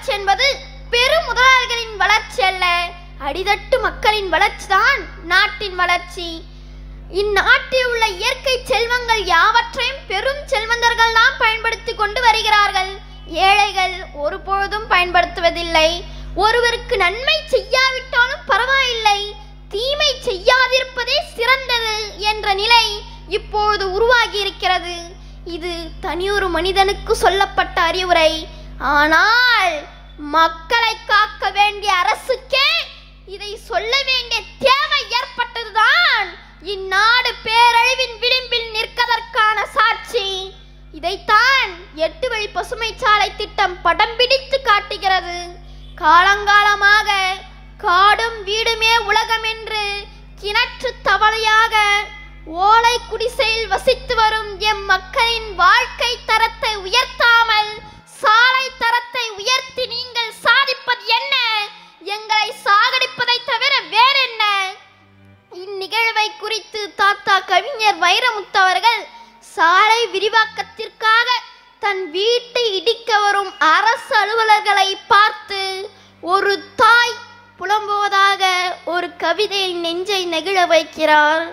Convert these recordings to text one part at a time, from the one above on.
வளர்ச்சி என்பது பெரும் முதலாளிகளின் வளர்ச்சி அல்ல அடிதட்டு மக்களின் வளர்ச்சிதான் நாட்டின் வளர்ச்சி இந்நாட்டில் உள்ள இயற்கை செல்வங்கள் யாவற்றையும் பெரும் செல்வந்தர்கள் தான் பயன்படுத்தி கொண்டு வருகிறார்கள் ஏழைகள் ஒருபொழுதும் பயன்படுத்துவதில்லை ஒருவருக்கு நன்மை செய்யாவிட்டாலும் பரவாயில்லை தீமை செய்யாதிருப்பதே சிறந்தது என்ற நிலை இப்பொழுது உருவாகி இருக்கிறது இது தனியொரு மனிதனுக்கு சொல்லப்பட்ட அறிவுரை ஆனால் மக்களை காக்க வேண்டிய அரசுக்கே இதை சொல்ல வேண்டிய தேவை ஏற்பட்டதுதான் இந்நாடு பேரழிவின் விளிம்பில் நிற்கதற்கான சாட்சி இதைத்தான் எட்டு வழி பசுமை சாலை திட்டம் படம் பிடித்து காட்டுகிறது காலங்காலமாக காடும் வீடுமே உலகம் என்று கிணற்று தவளையாக ஓலை குடிசையில் வசித்து வரும் எம் மக்களின் வாழ்க்கை தரத்தை உயர்த்தாமல் சாலை தரத்தை உயர்த்தி நீங்கள் சாதிப்பது என்ன எங்களை சாகடிப்பதை தவிர வேறென்ன இந்நிகழ்வை குறித்து தாத்தா கவிஞர் வைரமுத்து அவர்கள் சாலை விரிவாக்கத்திற்காக தன் வீட்டை இடிக்க வரும் அரசு அலுவலர்களை பார்த்து ஒரு தாய் புலம்புவதாக ஒரு கவிதையில் நெஞ்சை நெகிழ வைக்கிறார்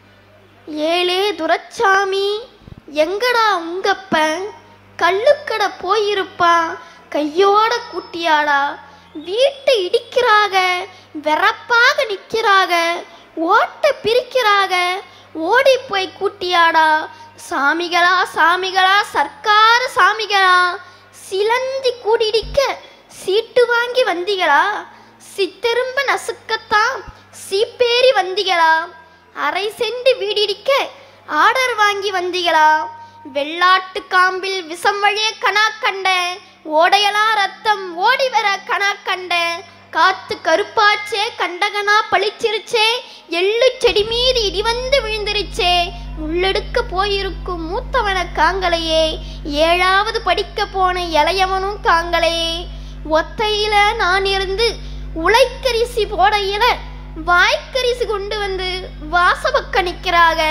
ஏலே துரச்சாமி எங்கடா உங்கப்ப கள்ளுக்கடை போயிருப்பான் கையோட கூட்டியாடா வீட்டை இடிக்கிறாக வெறப்பாக நிற்கிறாக ஓட்ட பிரிக்கிறாக ஓடி போய் கூட்டியாடா சாமிகளா சாமிகளா சர்க்கார சாமிகளா சிலந்தி கூடிடிக்க சீட்டு வாங்கி வந்தீங்களா சித்தெரும்ப நசுக்கத்தான் சீப்பேறி வந்தீங்களா அரை செண்டு வீடிடிக்க ஆர்டர் வாங்கி வந்தீங்களா வெள்ளாட்டு காம்பில் விஷம் வழிய கணா கண்ட ஓடையலா ரத்தம் ஓடி வர கணா கண்ட காத்து கருப்பாச்சே கண்டகனா பளிச்சிருச்சே எள்ளு செடி மீது இடி வந்து விழுந்துருச்சே உள்ளெடுக்க போயிருக்கும் மூத்தவன காங்கலையே ஏழாவது படிக்க போன இளையவனும் காங்கலையே ஒத்தையில நான் இருந்து உழைக்கரிசி போடையில வாய்க்கரிசி கொண்டு வந்து வாசபக்க நிக்கிறாங்க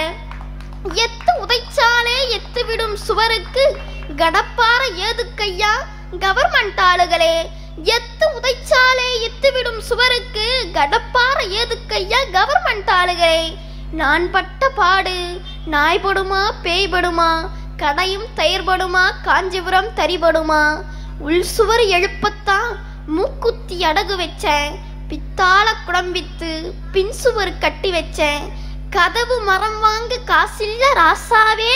எத்து உதைச்சாலே எத்து விடும் சுவருக்கு கடப்பார ஏதுக்கையா கவர்மெண்ட் ஆளுகளே எத்து உதைச்சாலே எத்து விடும் சுவருக்கு கடப்பார ஏதுக்கையா கவர்மெண்ட் ஆளுகளே நான் பட்ட பாடு நாய்படுமா பேய்படுமா கடையும் தயிர்படுமா காஞ்சிபுரம் தரிபடுமா உள் சுவர் எழுப்பத்தான் மூக்குத்தி அடகு வச்சேன் பித்தாள குடம் வித்து பின் சுவர் கட்டி வச்சேன் கதவு மரம் வாங்க காசில்ல ராசாவே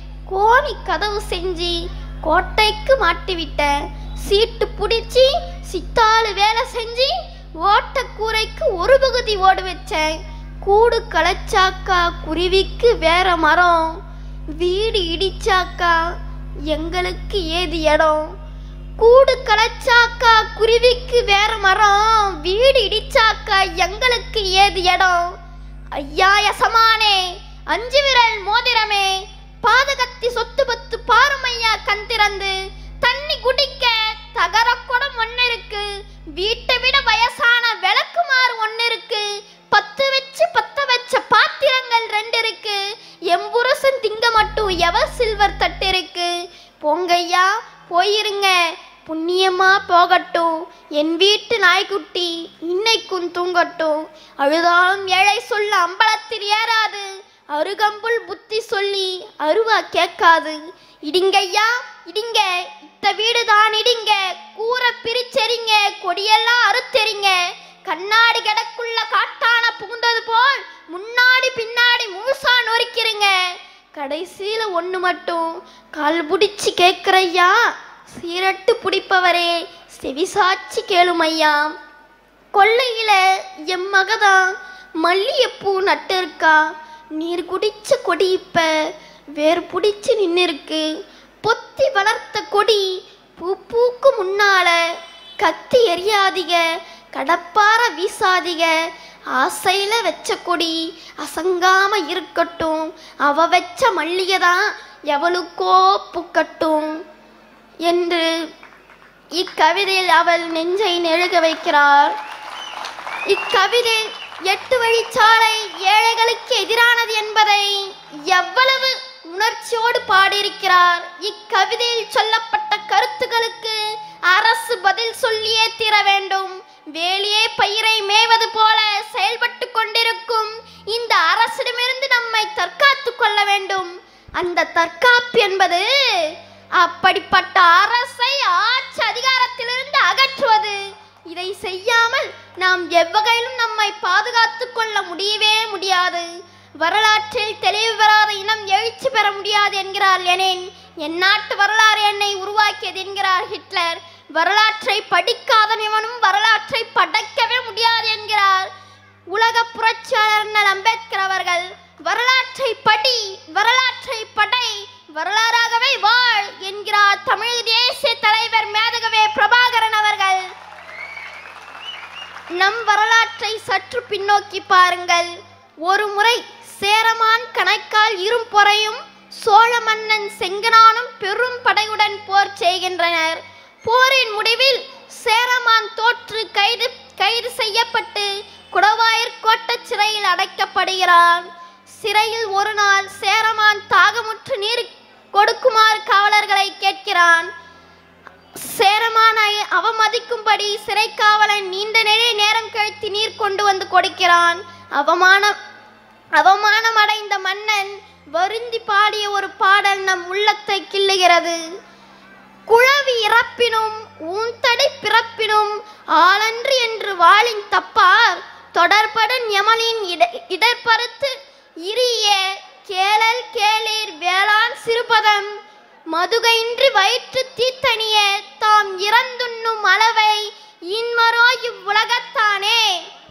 கோணி கதவு செஞ்சு கோட்டைக்கு மாட்டி விட்டேன் சீட்டு பிடிச்சி சித்தாளு வேலை செஞ்சு ஓட்டக்கூரைக்கு ஒரு பகுதி ஓடு வச்சேன் கூடு களைச்சாக்கா குருவிக்கு வேற மரம் வீடு இடிச்சாக்கா எங்களுக்கு ஏது இடம் கூடு களைச்சாக்கா குருவிக்கு வேற மரம் வீடு இடிச்சாக்கா எங்களுக்கு ஏது இடம் ஐயா யசமானே அஞ்சு விரல் மோதிரமே பாதகத்தி சொத்து பத்து பாருமையா கண் திறந்து தண்ணி குடிக்க தகர குடம் ஒன்னு இருக்கு வீட்டை விட வயசான விளக்குமாறு ஒன்னு இருக்கு பத்து வச்சு பத்த வச்ச பாத்திரங்கள் ரெண்டு இருக்கு எம்புரசன் திங்க மட்டும் எவர் சில்வர் தட்டு இருக்கு போங்கய்யா போயிருங்க புண்ணியமா போகட்டும் என் வீட்டு நாய்க்குட்டி இன்னைக்கும் தூங்கட்டும் அழுதாலும் ஏழை சொல்ல அம்பலத்தில் ஏறாது அருகம்புல் புத்தி சொல்லி அருவா கேட்காது இடிங்கய்யா இடிங்க இத்த வீடு தான் இடிங்க கூரை பிரிச்செறிங்க கொடியெல்லாம் அறுத்தெறிங்க கண்ணாடி கிடக்குள்ள காட்டான புகுந்தது போல் முன்னாடி பின்னாடி முழுசா நொறுக்கிறீங்க கடைசியில ஒண்ணு மட்டும் கால் புடிச்சு கேக்குறையா சீரட்டு பிடிப்பவரே செவிசாட்சி கேளுமையா கொல்லையில எம் மகதான் மல்லிகைப்பூ நட்டு இருக்கா நீர் குடிச்ச கொடி இப்ப வேர் புடிச்சு நின்னு இருக்கு பொத்தி வளர்த்த கொடி பூ பூக்கு முன்னால கத்தி எரியாதிக கடப்பார வீசாதிக ஆசையில வச்ச கொடி அசங்காம இருக்கட்டும் அவ வச்ச மல்லிகை தான் எவளுக்கோ பூக்கட்டும் என்று இக்கவிதையில் அவள் நெஞ்சை நெழுக வைக்கிறார் இக்கவிதை எட்டு வழிச்சாலை ஏழைகளுக்கு எதிரானது என்பதை எவ்வளவு உணர்ச்சியோடு பாடியிருக்கிறார் இக்கவிதையில் சொல்லப்பட்ட கருத்துக்களுக்கு அரசு பதில் பதில் சொல்லியே தீர வேண்டும் வேலியே பயிரை மேவது போல செயல்பட்டு கொண்டிருக்கும் இந்த அரசிடமிருந்து நம்மை தற்காத்துக் கொள்ள வேண்டும் அந்த தற்காப்பு என்பது அப்படிப்பட்ட அரசை ஆட்சி அதிகாரத்திலிருந்து அகற்றுவது இதை செய்யாமல் நாம் எவ்வகையிலும் நம்மை பாதுகாத்துக் கொள்ள முடியவே முடியாது வரலாற்றில் தெளிவு பெறாத இனம் எழுச்சி பெற முடியாது என்கிறார் லெனின் என் நாட்டு வரலாறு என்னை உருவாக்கியது என்கிறார் ஹிட்லர் வரலாற்றை படிக்காதவனும் வரலாற்றை படைக்கவே முடியாது என்கிறார் உலக புரட்சியாளர் அண்ணல் அம்பேத்கர் அவர்கள் வரலாற்றை படி வரலாற்றை படை வரலாறாகவே வாழ் என்கிறார் தமிழ் தேசிய தலைவர் மேதகவே பிரபாகரன் அவர்கள் நம் வரலாற்றை சற்று பின்னோக்கி பாருங்கள் ஒரு முறை சேரமான் கணைக்கால் இரும்பொறையும் சோழ மன்னன் செங்கனானும் பெரும் படையுடன் போர் செய்கின்றனர் போரின் முடிவில் சேரமான் தோற்று கைது கைது செய்யப்பட்டு குடவாயிற் கோட்டச் சிறையில் அடைக்கப்படுகிறான் சிறையில் ஒரு நாள் சேரமான் தாகமுற்று நீர் கொடுக்குமாறு காவலர்களை கேட்கிறான் சேரமானை அவமதிக்கும்படி சிறை காவலன் நீண்ட நெடிய நேரம் கழித்து நீர் கொண்டு வந்து கொடுக்கிறான் அவமானம் அவமானம் அடைந்த மன்னன் வருந்தி பாடிய ஒரு பாடல் நம் உள்ளத்தை கிள்ளுகிறது குழவி இறப்பினும் ஊந்தடை பிறப்பினும் ஆளன்று என்று வாளின் தப்பார் தொடர்படன் யமலின் இட இடர்பறுத்து இரிய கேளல் கேளீர் வேளாண் சிறுபதம் மதுகையின்றி வயிற்று தீத்தனிய தாம் இறந்துண்ணும் அளவை இன்மரோ இவ்வுலகத்தானே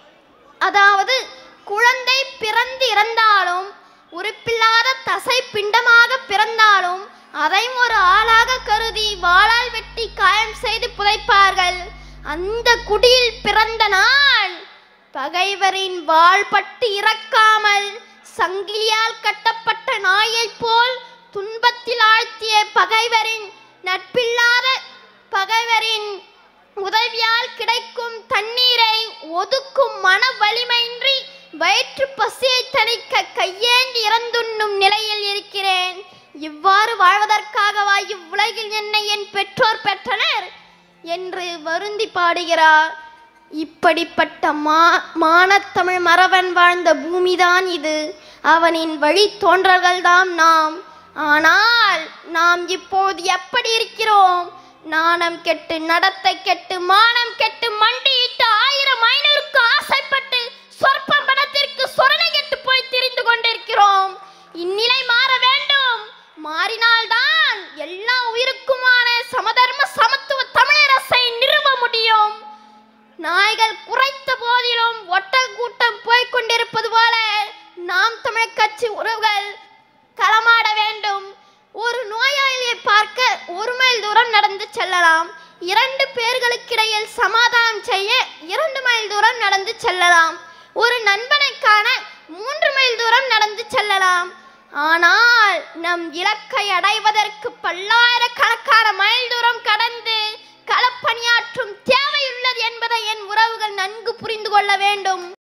அதாவது குழந்தை பிறந்து இறந்தாலும் உறுப்பில்லாத தசை பிண்டமாக பிறந்தாலும் அதையும் ஒரு ஆளாக கருதி வாளால் வெட்டி காயம் செய்து புதைப்பார்கள் அந்த குடியில் பிறந்த நான் பகைவரின் வாள்பட்டு இறக்காமல் சங்கிலியால் கட்டப்பட்ட நாயைப் போல் துன்பத்தில் ஆழ்த்திய பகைவரின் நட்பில்லாத பகைவரின் உதவியால் கிடைக்கும் தண்ணீரை ஒதுக்கும் மன வலிமையின்றி வயிற்று பசியை தணிக்க கையேந்தி இறந்துண்ணும் நிலையில் இருக்கிறேன் இவ்வாறு வாழ்வதற்காகவா இவ்வுலகில் என்னை என் பெற்றோர் பெற்றனர் என்று வருந்தி பாடுகிறார் இப்படிப்பட்ட மா மானத்தமிழ் மறவன் வாழ்ந்த பூமிதான் இது அவனின் வழி தோன்றல்கள்தாம் நாம் ஆனால் நாம் இப்போது எப்படி இருக்கிறோம் நாணம் கெட்டு நடத்தை கெட்டு மானம் கெட்டு மண்டியிட்டு ஆயிரம் ஐநூறுக்கு ஆசைப்பட்டு சொற்ப பணத்திற்கு சொரணை கெட்டு போய் திரிந்து கொண்டிருக்கிறோம் இந்நிலை மாற வேண்டும் மாறினால்தான் எல்லா உயிருக்குமான சமதர்ம சமத்துவ தமிழரசை நிறுவ முடியும் நாய்கள் குறைத்த போதிலும் ஒட்டல் கூட்டம் போய்க் கொண்டிருப்பது போல நாம் தமிழ் கட்சி உறவுகள் களமாட வேண்டும் ஒரு நோயாளியை பார்க்க ஒரு மைல் தூரம் நடந்து செல்லலாம் இரண்டு பேர்களுக்கிடையில் சமாதானம் செய்ய இரண்டு மைல் தூரம் நடந்து செல்லலாம் ஒரு நண்பனை காண மூன்று மைல் தூரம் நடந்து செல்லலாம் ஆனால் நம் இலக்கை அடைவதற்கு பல்லாயிரக்கணக்கான மைல் தூரம் கடந்து களப்பணியாற்றும் தேவையுள்ளது என்பதை என் உறவுகள் நன்கு புரிந்து கொள்ள வேண்டும்